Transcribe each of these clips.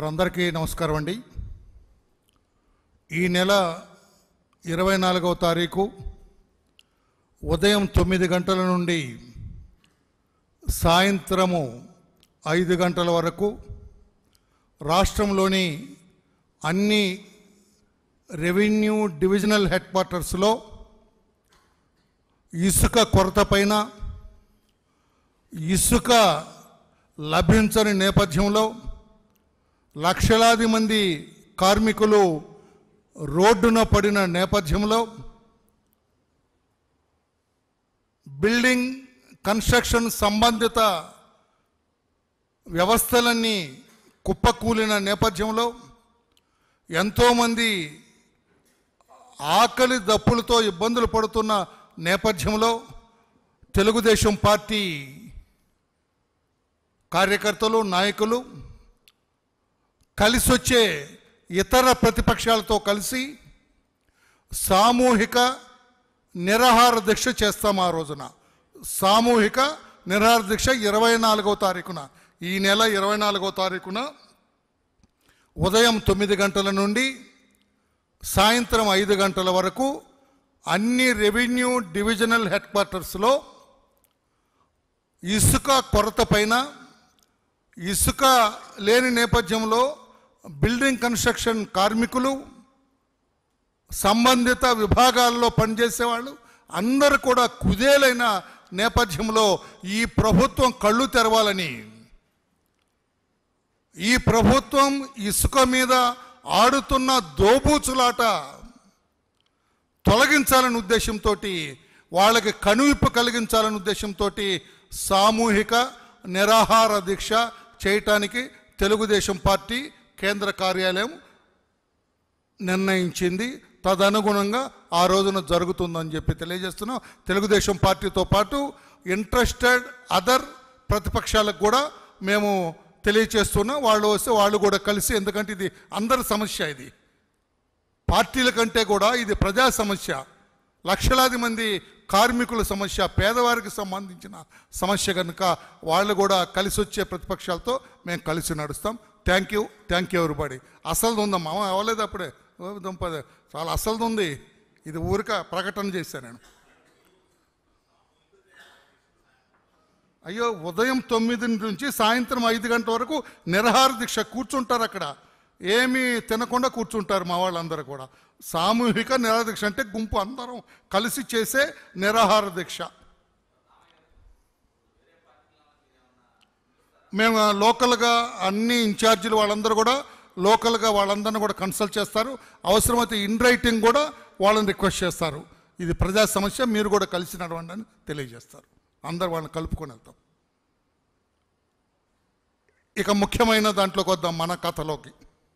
వారందరికీ నమస్కారం అండి ఈ నెల ఇరవై నాలుగవ తారీఖు ఉదయం తొమ్మిది గంటల నుండి సాయంత్రము ఐదు గంటల వరకు రాష్ట్రంలోని అన్ని రెవెన్యూ డివిజనల్ హెడ్ క్వార్టర్స్లో ఇసుక కొరత పైన ఇసుక లభించని నేపథ్యంలో లక్షలాది మంది కార్మికులు రోడ్డున పడిన నేపథ్యంలో బిల్డింగ్ కన్స్ట్రక్షన్ సంబంధిత వ్యవస్థలన్నీ కుప్పకూలిన నేపథ్యంలో ఎంతోమంది ఆకలి దప్పులతో ఇబ్బందులు పడుతున్న నేపథ్యంలో తెలుగుదేశం పార్టీ కార్యకర్తలు నాయకులు కలిసి వచ్చే ఇతర ప్రతిపక్షాలతో కలిసి సామూహిక నిరాహార దీక్ష చేస్తాం ఆ రోజున సామూహిక నిరాహార దీక్ష ఇరవై నాలుగవ తారీఖున ఈ నెల ఇరవై నాలుగవ తారీఖున ఉదయం తొమ్మిది గంటల నుండి సాయంత్రం ఐదు గంటల వరకు అన్ని రెవెన్యూ డివిజనల్ హెడ్ క్వార్టర్స్లో ఇసుక కొరత పైన ఇసుక లేని నేపథ్యంలో బిల్డింగ్ కన్స్ట్రక్షన్ కార్మికులు సంబంధిత విభాగాల్లో పనిచేసేవాళ్ళు అందరూ కూడా కుదేలైన నేపథ్యంలో ఈ ప్రభుత్వం కళ్ళు తెరవాలని ఈ ప్రభుత్వం ఇసుక మీద ఆడుతున్న దోబూచులాట తొలగించాలనే ఉద్దేశంతో వాళ్ళకి కనువిప్పు కలిగించాలనే ఉద్దేశంతో సామూహిక నిరాహార దీక్ష చేయటానికి తెలుగుదేశం పార్టీ కేంద్ర కార్యాలయం నిర్ణయించింది తదనుగుణంగా ఆ రోజున జరుగుతుందని చెప్పి తెలియజేస్తున్నాం తెలుగుదేశం పార్టీతో పాటు ఇంట్రెస్టెడ్ అదర్ ప్రతిపక్షాలకు కూడా మేము తెలియచేస్తున్నాం వాళ్ళు వస్తే వాళ్ళు కూడా కలిసి ఎందుకంటే ఇది అందరి సమస్య ఇది పార్టీల కంటే కూడా ఇది ప్రజా సమస్య లక్షలాది మంది కార్మికుల సమస్య పేదవారికి సంబంధించిన సమస్య కనుక వాళ్ళు కూడా కలిసి వచ్చే ప్రతిపక్షాలతో మేము కలిసి నడుస్తాం thank you thank you everybody అసలు ఉందమ్మా అవ్వలేదు అప్పుడే ఓ దుంపదే చాలా అసలు ఉంది ఇది ఊరిక ప్రకటన చేశాను నేను అయ్యో ఉదయం తొమ్మిది నుంచి సాయంత్రం ఐదు గంటల వరకు నిరహార దీక్ష కూర్చుంటారు అక్కడ ఏమీ తినకుండా కూర్చుంటారు మా వాళ్ళందరూ కూడా సామూహిక నిరాహార దీక్ష అంటే గుంపు అందరం కలిసి చేసే నిరాహార దీక్ష మేము లోకల్గా అన్ని ఇన్ఛార్జీలు వాళ్ళందరూ కూడా లోకల్గా వాళ్ళందరినీ కూడా కన్సల్ట్ చేస్తారు అవసరమైతే ఇన్ రైటింగ్ కూడా వాళ్ళని రిక్వెస్ట్ చేస్తారు ఇది ప్రజా సమస్య మీరు కూడా కలిసి నడవండి అని తెలియజేస్తారు అందరు వాళ్ళని కలుపుకొని వెళ్తాం ఇక ముఖ్యమైన దాంట్లోకి వద్దాం మన కథలోకి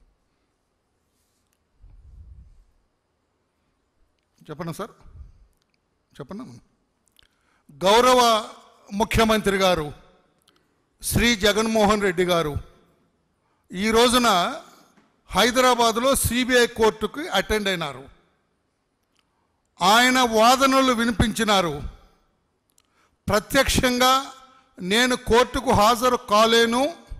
చెప్పండి సార్ చెప్పండి గౌరవ ముఖ్యమంత్రి గారు శ్రీ జగన్మోహన్ రెడ్డి గారు ఈ రోజున హైదరాబాదులో సిబిఐ కోర్టుకి అటెండ్ అయినారు ఆయన వాదనలు వినిపించినారు ప్రత్యక్షంగా నేను కోర్టుకు హాజరు కాలేను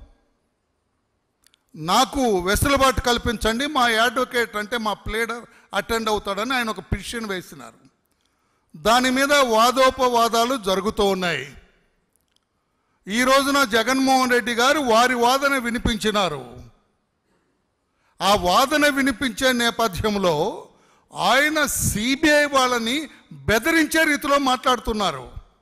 నాకు వెసులుబాటు కల్పించండి మా అడ్వకేట్ అంటే మా ప్లేడర్ అటెండ్ అవుతాడని ఆయన ఒక పిటిషన్ వేసినారు దాని మీద వాదోపవాదాలు జరుగుతూ ఉన్నాయి ఈ రోజున జగన్మోహన్ రెడ్డి గారు వారి వాదన వినిపించినారు ఆ వాదన వినిపించే నేపథ్యంలో ఆయన సిబిఐ వాళ్ళని బెదిరించే రీతిలో మాట్లాడుతున్నారు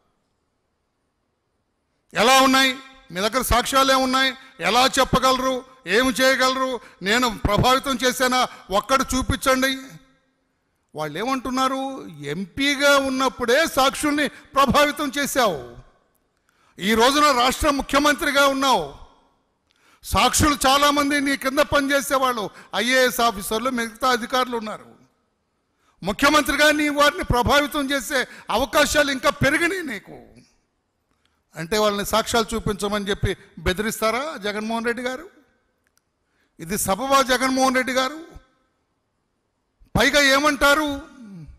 ఎలా ఉన్నాయి మీ దగ్గర సాక్ష్యాలు ఏమున్నాయి ఎలా చెప్పగలరు ఏమి చేయగలరు నేను ప్రభావితం చేశానా ఒక్కడు చూపించండి వాళ్ళు ఏమంటున్నారు ఎంపీగా ఉన్నప్పుడే సాక్షుల్ని ప్రభావితం చేశావు ఈ రోజున రాష్ట్ర ముఖ్యమంత్రిగా ఉన్నావు సాక్షులు చాలామంది నీ కింద పనిచేసేవాళ్ళు ఐఏఎస్ ఆఫీసర్లు మిగతా అధికారులు ఉన్నారు ముఖ్యమంత్రిగా నీ వారిని ప్రభావితం చేసే అవకాశాలు ఇంకా పెరిగినాయి నీకు అంటే వాళ్ళని సాక్ష్యాలు చూపించమని చెప్పి బెదిరిస్తారా జగన్మోహన్ రెడ్డి గారు ఇది సబబా జగన్మోహన్ రెడ్డి గారు పైగా ఏమంటారు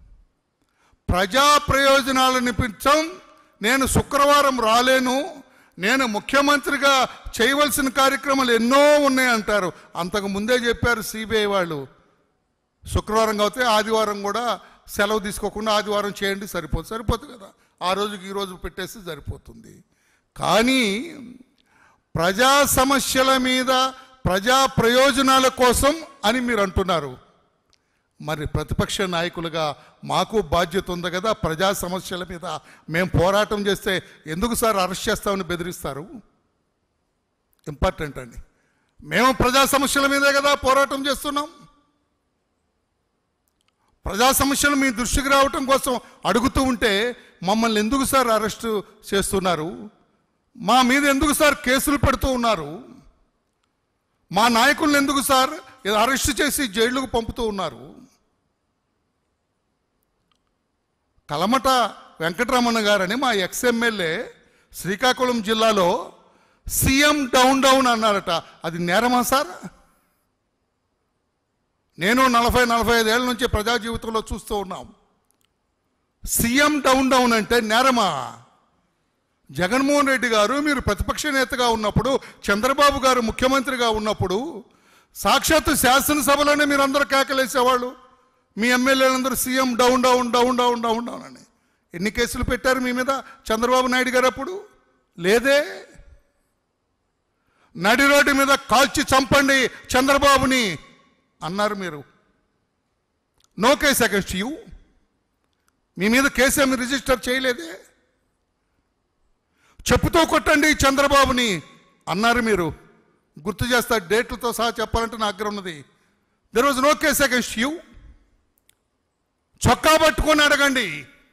ప్రజా ప్రయోజనాలు నిపించం నేను శుక్రవారం రాలేను నేను ముఖ్యమంత్రిగా చేయవలసిన కార్యక్రమాలు ఎన్నో ఉన్నాయంటారు అంతకు ముందే చెప్పారు సిబిఐ వాళ్ళు శుక్రవారం కాకపోతే ఆదివారం కూడా సెలవు తీసుకోకుండా ఆదివారం చేయండి సరిపోతుంది సరిపోతుంది కదా ఆ రోజుకి ఈ రోజు పెట్టేస్తే సరిపోతుంది కానీ ప్రజా సమస్యల మీద ప్రజా ప్రయోజనాల కోసం అని మీరు అంటున్నారు మరి ప్రతిపక్ష నాయకులుగా మాకు బాధ్యత ఉంది కదా ప్రజా సమస్యల మీద మేము పోరాటం చేస్తే ఎందుకు సార్ అరెస్ట్ చేస్తామని బెదిరిస్తారు ఇంపార్టెంట్ అండి మేము ప్రజా సమస్యల మీదే కదా పోరాటం చేస్తున్నాం ప్రజా సమస్యలు మీ దృష్టికి రావటం కోసం అడుగుతూ ఉంటే మమ్మల్ని ఎందుకు సార్ అరెస్టు చేస్తున్నారు మా మీద ఎందుకు సార్ కేసులు పెడుతూ ఉన్నారు మా నాయకులను ఎందుకు సార్ అరెస్ట్ చేసి జైళ్ళకు పంపుతూ ఉన్నారు కలమట వెంకటరమణ గారని మా ఎక్స్ఎమ్మెల్యే శ్రీకాకుళం జిల్లాలో సీఎం డౌన్ డౌన్ అన్నారట అది నేరమా సార్ నేను నలభై నలభై ఐదేళ్ల నుంచి ప్రజా జీవితంలో చూస్తూ ఉన్నాం సీఎం డౌన్ డౌన్ అంటే నేరమా జగన్మోహన్ రెడ్డి గారు మీరు ప్రతిపక్ష నేతగా ఉన్నప్పుడు చంద్రబాబు గారు ముఖ్యమంత్రిగా ఉన్నప్పుడు సాక్షాత్తు శాసనసభలోనే మీరు అందరూ కేకలేసేవాళ్ళు మీ ఎమ్మెల్యేలందరూ CM down down down down down down అని ఎన్ని కేసులు పెట్టారు మీ మీద చంద్రబాబు నాయుడు గారు అప్పుడు లేదే నడి రోడ్డు మీద కాల్చి చంపండి చంద్రబాబుని అన్నారు మీరు నో కేస్ అగెన్స్ట్ యూ మీ మీద కేసు ఏమి రిజిస్టర్ చేయలేదే చెప్పుతో కొట్టండి చంద్రబాబుని అన్నారు మీరు గుర్తు చేస్తా డేట్లతో సహా చెప్పాలంటే నా దగ్గర ఉన్నది there was no case against you చొక్కా పట్టుకొని అడగండి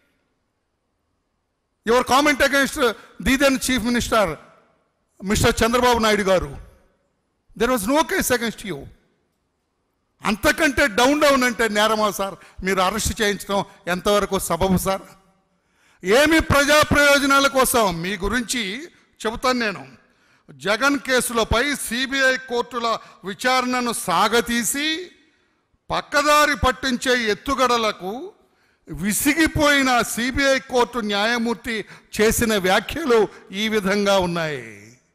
your comment against the then chief minister mister Chandrababu Naidu garu there was no case against you అంతకంటే డౌన్ డౌన్ అంటే నేరమా సార్ మీరు అరెస్ట్ చేయించడం ఎంతవరకు సబబు సార్ ఏమి ప్రజా ప్రయోజనాల కోసం మీ గురించి చెబుతాను నేను జగన్ కేసులపై సిబిఐ కోర్టుల విచారణను సాగతీసి పక్కదారి పట్టించే ఎత్తుగడలకు విసిగిపోయిన సిబిఐ కోర్టు న్యాయమూర్తి చేసిన వ్యాఖ్యలు ఈ విధంగా ఉన్నాయి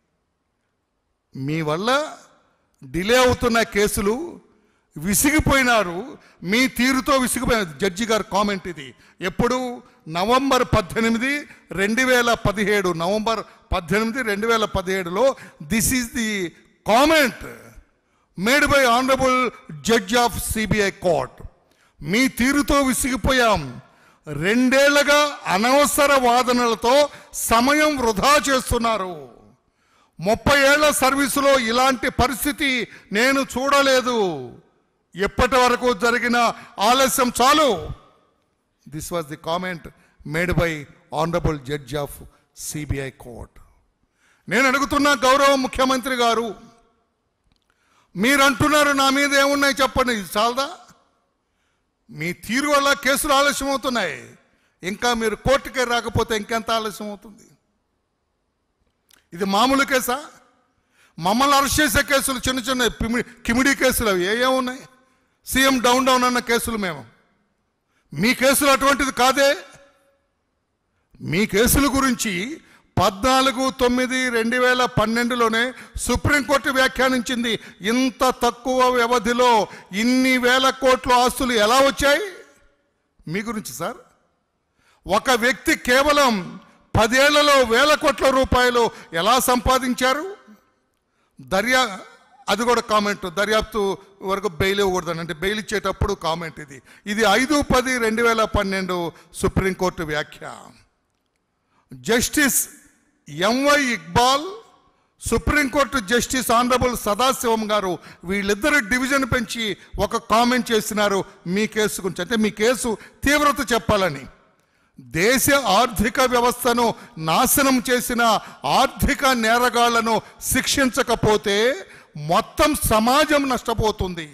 మీ వల్ల డిలే అవుతున్న కేసులు విసిగిపోయినారు మీ తీరుతో విసిగిపోయిన జడ్జి గారు కామెంట్ ఇది ఎప్పుడు నవంబర్ పద్దెనిమిది రెండు వేల పదిహేడు నవంబర్ పద్దెనిమిది రెండు వేల పదిహేడులో this is the comment made by honourable judge of CBI court మీ తీరుతో విసిగిపోయాం రెండేళ్లుగా అనవసర వాదనలతో సమయం వృధా చేస్తున్నారు ముప్పై ఏళ్ల సర్వీసులో ఇలాంటి పరిస్థితి నేను చూడలేదు ఎప్పటి వరకు జరిగిన ఆలస్యం చాలు this was the comment made by honourable judge of CBI court నేను అడుగుతున్న గౌరవ ముఖ్యమంత్రి గారు మీరు అంటున్నారు నా మీద ఏమున్నాయి చెప్పండి ఇది చాలదా మీ తీరు వల్ల కేసులు ఆలస్యం అవుతున్నాయి ఇంకా మీరు కోర్టుకే రాకపోతే ఇంకెంత ఆలస్యం అవుతుంది ఇది మామూలు కేసా మమ్మల్ని అరెస్ట్ చేసే కేసులు చిన్న చిన్న పిమిడి కిమిడి కేసులు అవి ఏ ఏ ఉన్నాయి సీఎం డౌన్ డౌన్ అన్న కేసులు మేము మీ కేసులు అటువంటిది కాదే మీ కేసుల గురించి పద్నాలుగు తొమ్మిది రెండు వేల పన్నెండులోనే సుప్రీంకోర్టు వ్యాఖ్యానించింది ఇంత తక్కువ వ్యవధిలో ఇన్ని వేల కోట్ల ఆస్తులు ఎలా వచ్చాయి మీ గురించి సార్ ఒక వ్యక్తి కేవలం పదేళ్లలో వేల కోట్ల రూపాయలు ఎలా సంపాదించారు దర్యా అది కూడా కామెంట్ దర్యాప్తు వరకు బెయిల్ ఇవ్వకూడదని అంటే బెయిల్ ఇచ్చేటప్పుడు కామెంట్ ఇది ఇది ఐదు పది రెండు వేల పన్నెండు సుప్రీంకోర్టు వ్యాఖ్య justice M Y Iqbal supreme court justice honourable Sadasivam గారు వీళ్ళిద్దరు డివిజన్ పెంచి ఒక కామెంట్ చేసినారు మీ కేసు గురించి అంటే మీ కేసు తీవ్రత చెప్పాలని దేశ ఆర్థిక వ్యవస్థను నాశనం చేసిన ఆర్థిక నేరగాళ్లను శిక్షించకపోతే మొత్తం సమాజం నష్టపోతుంది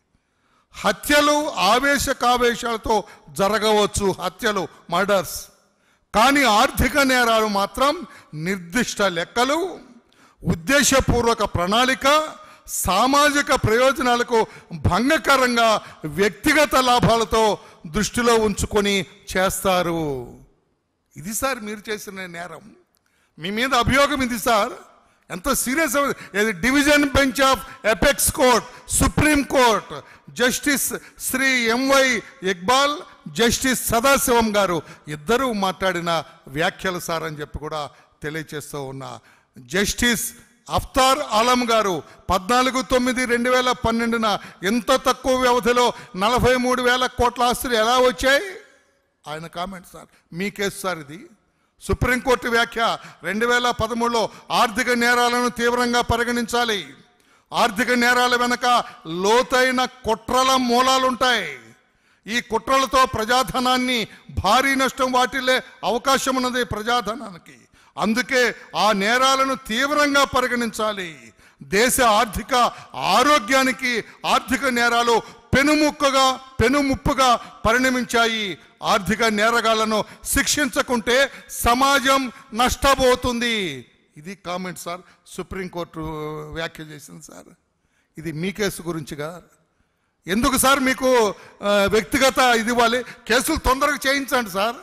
హత్యలు ఆవేశకావేశాలతో జరగవచ్చు హత్యలు మర్డర్స్ కానీ ఆర్థిక నేరాలు మాత్రం నిర్దిష్ట లెక్కలు ఉద్దేశపూర్వక ప్రణాళిక సామాజిక ప్రయోజనాలకు భంగకరంగా వ్యక్తిగత లాభాలతో దృష్టిలో ఉంచుకొని చేస్తారు ఇది సార్ మీరు చేసిన నేరం మీ మీద అభియోగం ఇది సార్ ఎంత సీరియస్ ఇది division bench of apex court supreme court justice Shri M Y Iqbal justice Sadasivam గారు ఇద్దరూ మాట్లాడిన వ్యాఖ్యలు సార్ అని చెప్పి కూడా తెలియచేస్తూ ఉన్నా జస్టిస్ అఫ్తార్ ఆలం గారు పద్నాలుగు తొమ్మిది రెండు వేల పన్నెండున ఎంత తక్కువ వ్యవధిలో నలభై మూడు వేల కోట్ల ఆస్తులు ఎలా వచ్చాయి ఆయన కామెంట్ సార్ మీ కేసు సార్ ఇది సుప్రీంకోర్టు వ్యాఖ్య రెండు వేల పదమూడులో ఆర్థిక నేరాలను తీవ్రంగా పరిగణించాలి ఆర్థిక నేరాల వెనక లోతైన కుట్రల మూలాలుంటాయి ఈ కుట్రలతో ప్రజాధనాన్ని భారీ నష్టం వాటిల్లే అవకాశం ఉన్నది ప్రజాధనానికి అందుకే ఆ నేరాలను తీవ్రంగా పరిగణించాలి దేశ ఆర్థిక ఆరోగ్యానికి ఆర్థిక నేరాలు పెనుముక్కగా పెనుముప్పుగా పరిణమించాయి ఆర్థిక నేరగాళ్లను శిక్షించకుంటే సమాజం నష్టపోతుంది ఇది కామెంట్ సార్ సుప్రీంకోర్టు వ్యాఖ్య చేసింది సార్ ఇది మీ కేసు గురించిగా ఎందుకు సార్ మీకు ఆ, వ్యక్తిగత ఇది ఇవ్వాలి కేసులు తొందరగా చేయించండి సార్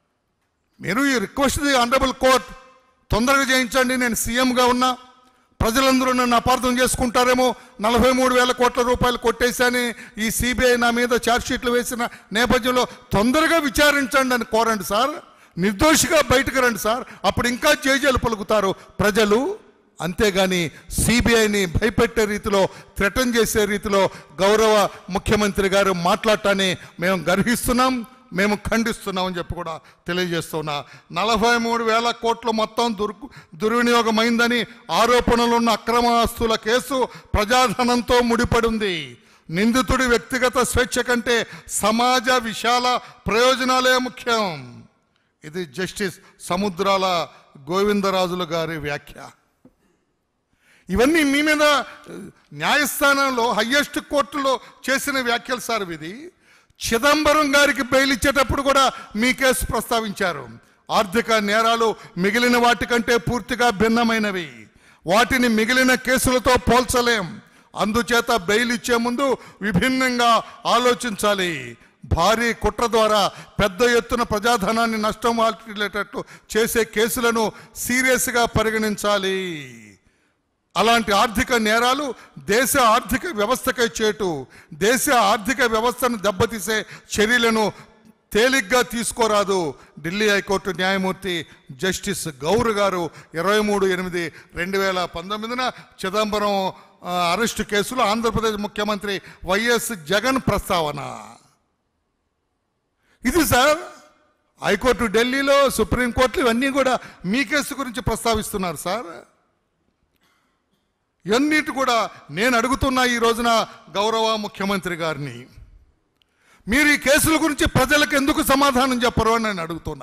మీరు ఈ రిక్వెస్ట్ ది ఆనరబుల్ కోర్ట్ తొందరగా చేయించండి నేను సీఎంగా ఉన్నా ప్రజలందరూ నన్ను అపార్థం చేసుకుంటారేమో నలభై మూడు వేల కోట్ల రూపాయలు కొట్టేశాని ఈ సిబిఐ నా మీద ఛార్జ్షీట్లు వేసిన నేపథ్యంలో తొందరగా విచారించండి అని కోరండి సార్ నిర్దోషిగా బయటకు రండి సార్ అప్పుడు ఇంకా జేజేలు పలుకుతారు ప్రజలు అంతేగాని సిబిఐని భయపెట్టే రీతిలో థ్రెటన్ చేసే రీతిలో గౌరవ ముఖ్యమంత్రి గారు మాట్లాడటాన్ని మేము గర్హిస్తున్నాం మేము ఖండిస్తున్నామని చెప్పి కూడా తెలియజేస్తున్నా నలభై మూడు వేల కోట్లు మొత్తం దుర్ దుర్వినియోగమైందని ఆరోపణలున్న అక్రమ ఆస్తుల కేసు ప్రజాధనంతో ముడిపడి ఉంది నిందితుడి వ్యక్తిగత స్వేచ్ఛ కంటే సమాజ విశాల ప్రయోజనాలే ముఖ్యం ఇది జస్టిస్ సముద్రాల గోవిందరాజులు గారి వ్యాఖ్య ఇవన్నీ మీ మీద న్యాయస్థానంలో హయ్యెస్ట్ కోర్టులో చేసిన వ్యాఖ్యలు సార్ ఇది చిదంబరం గారికి బెయిల్ ఇచ్చేటప్పుడు కూడా మీ కేసు ప్రస్తావించారు ఆర్థిక నేరాలు మిగిలిన వాటికంటే పూర్తిగా భిన్నమైనవి వాటిని మిగిలిన కేసులతో పోల్చలేం అందుచేత బెయిల్ ఇచ్చే ముందు విభిన్నంగా ఆలోచించాలి భారీ కుట్ర ద్వారా పెద్ద ఎత్తున ప్రజాధనాన్ని నష్టం వాటిల్లేటట్టు చేసే కేసులను సీరియస్గా పరిగణించాలి అలాంటి ఆర్థిక నేరాలు దేశ ఆర్థిక వ్యవస్థకై చేటు దేశ ఆర్థిక వ్యవస్థను దెబ్బతీసే చర్యలను తేలిగ్గా తీసుకోరాదు ఢిల్లీ హైకోర్టు న్యాయమూర్తి జస్టిస్ గౌర్ గారు ఇరవై మూడు ఎనిమిది రెండు వేల పంతొమ్మిదిన చిదంబరం ఆ, అరెస్టు కేసులో ఆంధ్రప్రదేశ్ ముఖ్యమంత్రి వైఎస్ జగన్ ప్రస్తావన ఇది సార్ హైకోర్టు ఢిల్లీలో సుప్రీంకోర్టులు ఇవన్నీ కూడా మీ కేసు గురించి ప్రస్తావిస్తున్నారు సార్ ఇవన్నిటి కూడా నేను అడుగుతున్నా ఈ రోజున గౌరవ ముఖ్యమంత్రి గారిని మీరు ఈ కేసుల గురించి ప్రజలకు ఎందుకు సమాధానం చెప్పరు అని నేను అడుగుతున్నా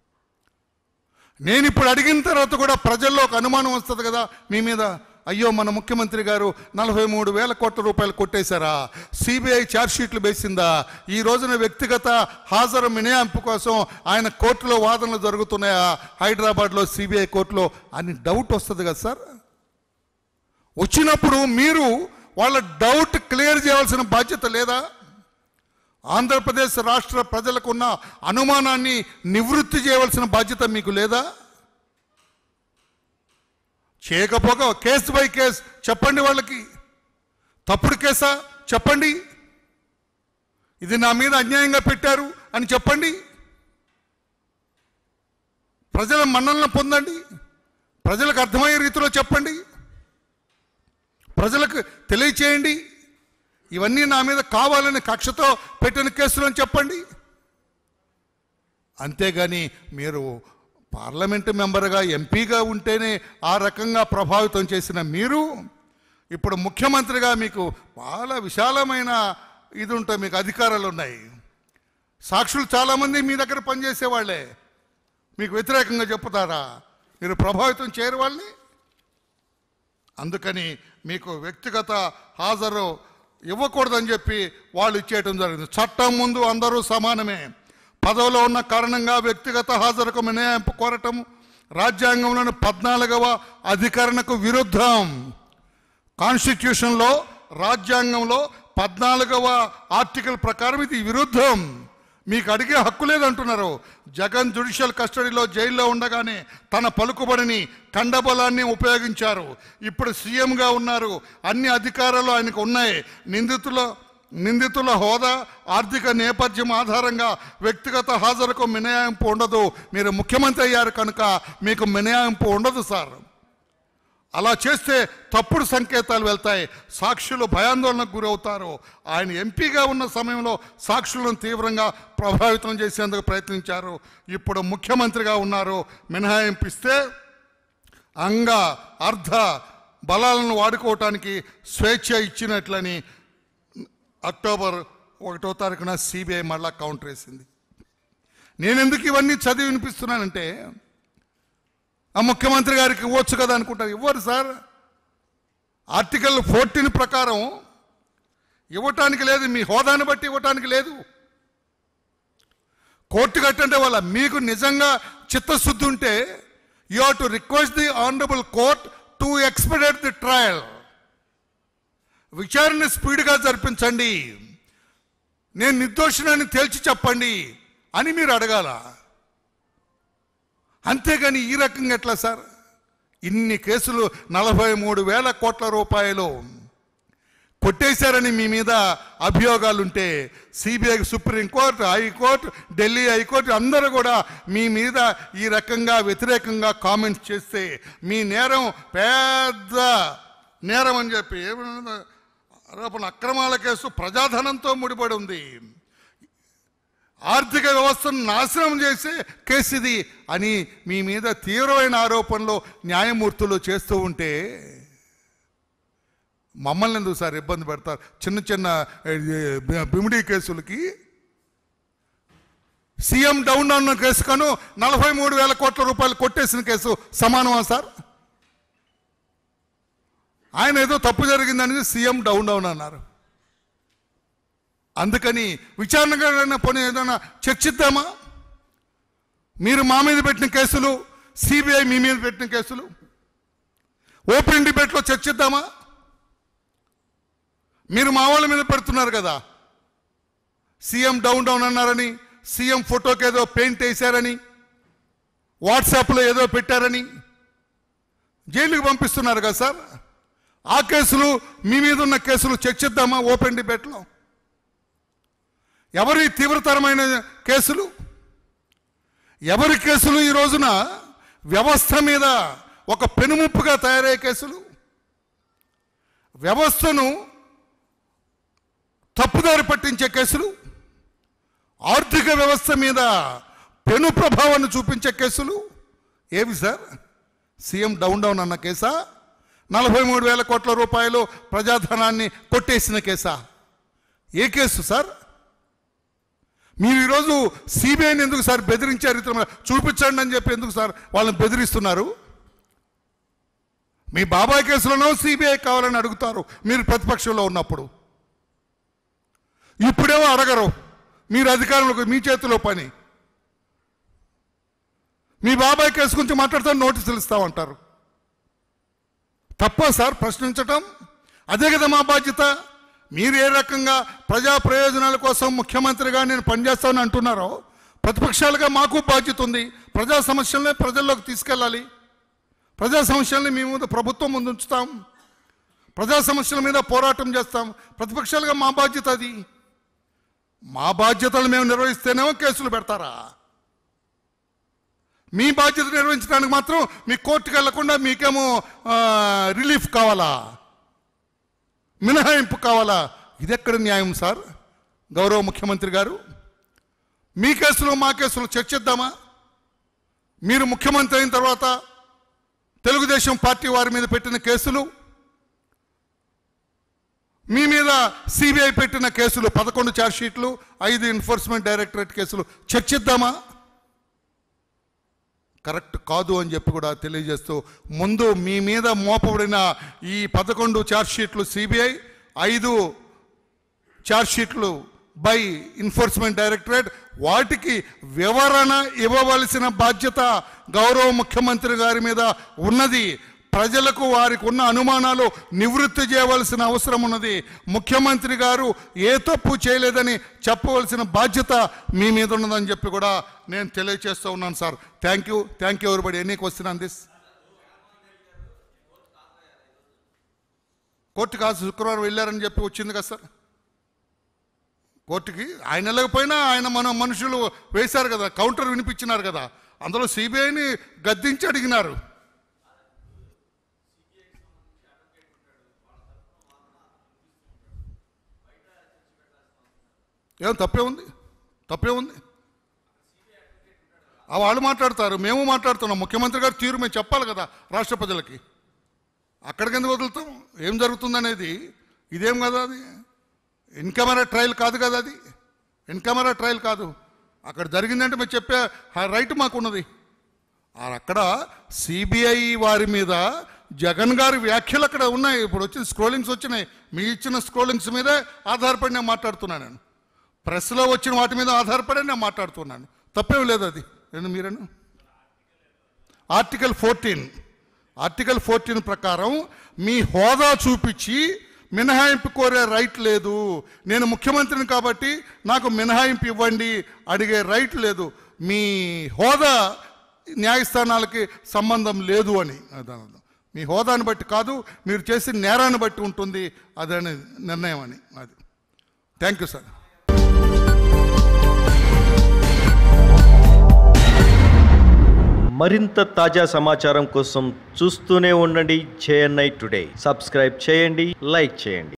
నేను ఇప్పుడు అడిగిన తర్వాత కూడా ప్రజల్లో ఒక అనుమానం వస్తుంది కదా మీ మీద అయ్యో మన ముఖ్యమంత్రి గారు నలభై మూడు వేల కోట్ల రూపాయలు కొట్టేశారా సిబిఐ ఛార్జ్షీట్లు వేసిందా ఈ రోజున వ్యక్తిగత హాజరు మినహాయింపు కోసం ఆయన కోర్టులో వాదనలు జరుగుతున్నాయా హైదరాబాద్లో సిబిఐ కోర్టులో అని డౌట్ వస్తుంది కదా సార్ వచ్చినప్పుడు మీరు వాళ్ళ డౌట్ క్లియర్ చేయాల్సిన బాధ్యత లేదా ఆంధ్రప్రదేశ్ రాష్ట్ర ప్రజలకున్న అనుమానాన్ని నివృత్తి చేయవలసిన బాధ్యత మీకు లేదా చేయకపోగా కేసు బై కేసు చెప్పండి వాళ్ళకి తప్పుడు కేసా చెప్పండి ఇది నా మీద అన్యాయంగా పెట్టారు అని చెప్పండి ప్రజల మన్నలను పొందండి ప్రజలకు అర్థమయ్యే రీతిలో చెప్పండి ప్రజలకు తెలియచేయండి ఇవన్నీ నా మీద కావాలని కక్షతో పెట్టిన కేసులు అని చెప్పండి అంతేగాని మీరు పార్లమెంటు మెంబర్గా ఎంపీగా ఉంటేనే ఆ రకంగా ప్రభావితం చేసిన మీరు ఇప్పుడు ముఖ్యమంత్రిగా మీకు చాలా విశాలమైన ఇది ఉంటాయి మీకు అధికారాలు ఉన్నాయి సాక్షులు చాలామంది మీ దగ్గర పనిచేసే వాళ్ళే మీకు వ్యతిరేకంగా చెప్తారా మీరు ప్రభావితం చేయరు వాళ్ళని అందుకని మీకు వ్యక్తిగత హాజరు ఇవ్వకూడదని చెప్పి వాళ్ళు ఇచ్చేయటం జరిగింది చట్టం ముందు అందరూ సమానమే పదవిలో ఉన్న కారణంగా వ్యక్తిగత హాజరుకు మినహాయింపు కోరటం రాజ్యాంగంలోని పద్నాలుగవ అధికరణకు విరుద్ధం కాన్స్టిట్యూషన్లో రాజ్యాంగంలో పద్నాలుగవ ఆర్టికల్ ప్రకారం ఇది విరుద్ధం మీకు అడిగే హక్కు లేదంటున్నారు జగన్ జుడిషియల్ కస్టడీలో జైల్లో ఉండగానే తన పలుకుబడిని కండబలాన్ని ఉపయోగించారు ఇప్పుడు సీఎంగా ఉన్నారు అన్ని అధికారాలు ఆయనకు ఉన్నాయి నిందితుల నిందితుల హోదా ఆర్థిక నేపథ్యం ఆధారంగా వ్యక్తిగత హాజరుకు మినహాయింపు ఉండదు మీరు ముఖ్యమంత్రి అయ్యారు కనుక మీకు మినహాయింపు ఉండదు సార్ అలా చేస్తే తప్పుడు సంకేతాలు వెళ్తాయి సాక్షులు భయాందోళనకు గురవుతారు ఆయన ఎంపీగా ఉన్న సమయంలో సాక్షులను తీవ్రంగా ప్రభావితం చేసేందుకు ప్రయత్నించారు ఇప్పుడు ముఖ్యమంత్రిగా ఉన్నారు మినహాయింపిస్తే అంగ అర్ధ బలాలను వాడుకోవటానికి స్వేచ్ఛ ఇచ్చినట్లని అక్టోబర్ ఒకటో తారీఖున సిబిఐ మళ్ళా కౌంటర్ వేసింది నేను ఎందుకు ఇవన్నీ చదివి వినిపిస్తున్నానంటే ఆ ముఖ్యమంత్రి గారికి ఇవ్వచ్చు కదా అనుకుంటారు ఇవ్వరు సార్ ఆర్టికల్ ఫోర్టీన్ ప్రకారం ఇవ్వటానికి లేదు మీ హోదాను బట్టి ఇవ్వటానికి లేదు కోర్టు కట్టంటే వాళ్ళ మీకు నిజంగా చిత్తశుద్ధి ఉంటే you have to request the honourable court to expedite the trial విచారణ స్పీడ్గా జరిపించండి నేను నిర్దోషినని తేల్చి చెప్పండి అని మీరు అడగాల అంతేగాని ఈ రకంగా ఎట్లా సార్ ఇన్ని కేసులు నలభై మూడు వేల కోట్ల రూపాయలు కొట్టేశారని మీ మీద అభియోగాలుంటే CBI supreme court high court Delhi high court అందరూ కూడా మీ మీద ఈ రకంగా వ్యతిరేకంగా కామెంట్స్ చేస్తే మీ నేరం పెద్ద నేరం అని చెప్పి ఏమన్నా ఆరోపణ అక్రమాల కేసు ప్రజాధనంతో ముడిపడి ఉంది ఆర్థిక వ్యవస్థను నాశనం చేసే కేసు ఇది అని మీ మీద తీవ్రమైన ఆరోపణలు న్యాయమూర్తులు చేస్తూ ఉంటే మమ్మల్ని ఎందుకు సార్ ఇబ్బంది పెడతారు చిన్న చిన్న ఏ, ఏ, బిమిడి కేసులకి సీఎం డౌన్ అన్న కేసు కను నలభై మూడు వేల కోట్ల రూపాయలు కొట్టేసిన కేసు సమానమా సార్ ఆయన ఏదో తప్పు జరిగిందని సీఎం డౌన్ డౌన్ అన్నారు అందుకని విచారణగా పోనీ ఏదైనా చర్చిద్దామా మీరు మా మీద పెట్టిన కేసులు సిబిఐ మీ మీద పెట్టిన కేసులు ఓపెన్ డిబేట్లో చర్చిద్దామా మీరు మా వాళ్ళ మీద పెడుతున్నారు కదా సీఎం డౌన్ డౌన్ అన్నారని సీఎం ఫోటోకి ఏదో పెయింట్ వేశారని వాట్సాప్లో ఏదో పెట్టారని జైలుకి పంపిస్తున్నారు కదా సార్ ఆ కేసులు మీ మీద ఉన్న కేసులు చర్చిద్దామా ఓపెన్ డిబేట్లో ఎవరి తీవ్రతరమైన కేసులు ఎవరి కేసులు ఈ రోజున వ్యవస్థ మీద ఒక పెనుముప్పుగా తయారయ్యే కేసులు వ్యవస్థను తప్పుదారి పట్టించే కేసులు ఆర్థిక వ్యవస్థ మీద పెను ప్రభావాన్ని చూపించే కేసులు ఏవి సార్ సీఎం డౌన్ డౌన్ అన్న కేసా నలభై మూడు వేల కోట్ల రూపాయలు ప్రజాధనాన్ని కొట్టేసిన కేసా ఏ కేసు సార్ మీరు ఈరోజు సిబిఐని ఎందుకు సార్ బెదిరించారు ఇతర చూపించండి అని చెప్పి ఎందుకు సార్ వాళ్ళని బెదిరిస్తున్నారు మీ బాబాయ్ కేసులోనో సిబిఐ కావాలని అడుగుతారు మీరు ప్రతిపక్షంలో ఉన్నప్పుడు ఇప్పుడేమో అడగరు మీరు అధికారంలో మీ చేతిలో పని మీ బాబాయ్ కేసు గురించి మాట్లాడితే నోటీసులు ఇస్తామంటారు తప్ప సార్ ప్రశ్నించటం అదే కదా మా బాధ్యత మీరు ఏ రకంగా ప్రజా ప్రయోజనాల కోసం ముఖ్యమంత్రిగా నేను పనిచేస్తానని అంటున్నారో ప్రతిపక్షాలుగా మాకు బాధ్యత ఉంది ప్రజా సమస్యలనే ప్రజల్లోకి తీసుకెళ్ళాలి ప్రజా సమస్యల్ని మీ ముందు ప్రభుత్వం ముందు ఉంచుతాం ప్రజా సమస్యల మీద పోరాటం చేస్తాం ప్రతిపక్షాలుగా మా బాధ్యత అది మా బాధ్యతలు మేము నిర్వహిస్తేనేమో కేసులు పెడతారా మీ బాధ్యత నిర్వహించడానికి మాత్రం మీ కోర్టుకు వెళ్లకుండా మీకేమో ఆ, రిలీఫ్ కావాలా మినహాయింపు కావాలా ఇది ఎక్కడ న్యాయం సార్ గౌరవ ముఖ్యమంత్రి గారు మీ కేసులు మా కేసులు చర్చిద్దామా మీరు ముఖ్యమంత్రి అయిన తర్వాత తెలుగుదేశం పార్టీ వారి మీద పెట్టిన కేసులు మీ మీద సిబిఐ పెట్టిన కేసులు పదకొండు ఛార్జ్షీట్లు ఐదు ఎన్ఫోర్స్మెంట్ డైరెక్టరేట్ కేసులు చర్చిద్దామా కరెక్ట్ కాదు అని చెప్పి కూడా తెలియజేస్తూ ముందు మీ మీద మోపబడిన ఈ పదకొండు ఛార్జ్షీట్లు సిబిఐ ఐదు ఛార్జ్షీట్లు బై ఎన్ఫోర్స్మెంట్ డైరెక్టరేట్ వాటికి వివరణ ఇవ్వవలసిన బాధ్యత గౌరవ ముఖ్యమంత్రి గారి మీద ఉన్నది ప్రజలకు వారికి ఉన్న అనుమానాలు నివృత్తి చేయవలసిన అవసరం ఉన్నది ముఖ్యమంత్రి గారు ఏ తప్పు చేయలేదని చెప్పవలసిన బాధ్యత మీ మీద ఉన్నదని చెప్పి కూడా నేను తెలియజేస్తూ ఉన్నాను sir thank you thank you everybody any question on this court కాదు శుక్రవారం వెళ్ళారని చెప్పి వచ్చింది కదా సార్ కోర్టుకి ఆయన వెళ్ళకపోయినా ఆయన మన మనుషులు వేశారు కదా కౌంటర్ వినిపించినారు కదా అందులో సిబిఐని గద్దించి అడిగినారు ఏం తప్పే ఉంది తప్పే ఉంది ఆ వాళ్ళు మాట్లాడతారు మేము మాట్లాడుతున్నాం ముఖ్యమంత్రి గారు తీరు మేము చెప్పాలి కదా రాష్ట్ర ప్రజలకి అక్కడికి ఎందుకు వదులుతాం ఏం జరుగుతుందనేది ఇదేం కదా అది ఇన్ కెమెరా ట్రయల్ కాదు కదా అది ఇన్ కెమెరా ట్రయల్ కాదు అక్కడ జరిగిందంటే మేము చెప్పే ఆ రైట్ మాకున్నది ఆ అక్కడ సిబిఐ వారి మీద జగన్ గారి వ్యాఖ్యలు అక్కడ ఉన్నాయి ఇప్పుడు వచ్చిన స్క్రోలింగ్స్ వచ్చినాయి మీ ఇచ్చిన స్క్రోలింగ్స్ మీదే ఆధారపడి నేను మాట్లాడుతున్నాను నేను ప్రెస్లో వచ్చిన వాటి మీద ఆధారపడి నేను మాట్లాడుతున్నాను తప్పేం లేదు అది ఏంది మీరను ఆర్టికల్ ఫోర్టీన్ ఆర్టికల్ ఫోర్టీన్ ప్రకారం మీ హోదా చూపించి మినహాయింపు కోరే రైట్ లేదు నేను ముఖ్యమంత్రిని కాబట్టి నాకు మినహాయింపు ఇవ్వండి అడిగే రైట్ లేదు మీ హోదా న్యాయస్థానాలకి సంబంధం లేదు అని దాని అర్థం. మీ హోదాని బట్టి కాదు మీరు చేసిన నేరాన్ని బట్టి ఉంటుంది అదని నిర్ణయం అని అది థ్యాంక్ యూ సార్ మరింత తాజా సమాచారం కోసం చూస్తూనే ఉండండి జేఎన్ఐ టుడే సబ్స్క్రైబ్ చేయండి లైక్ చేయండి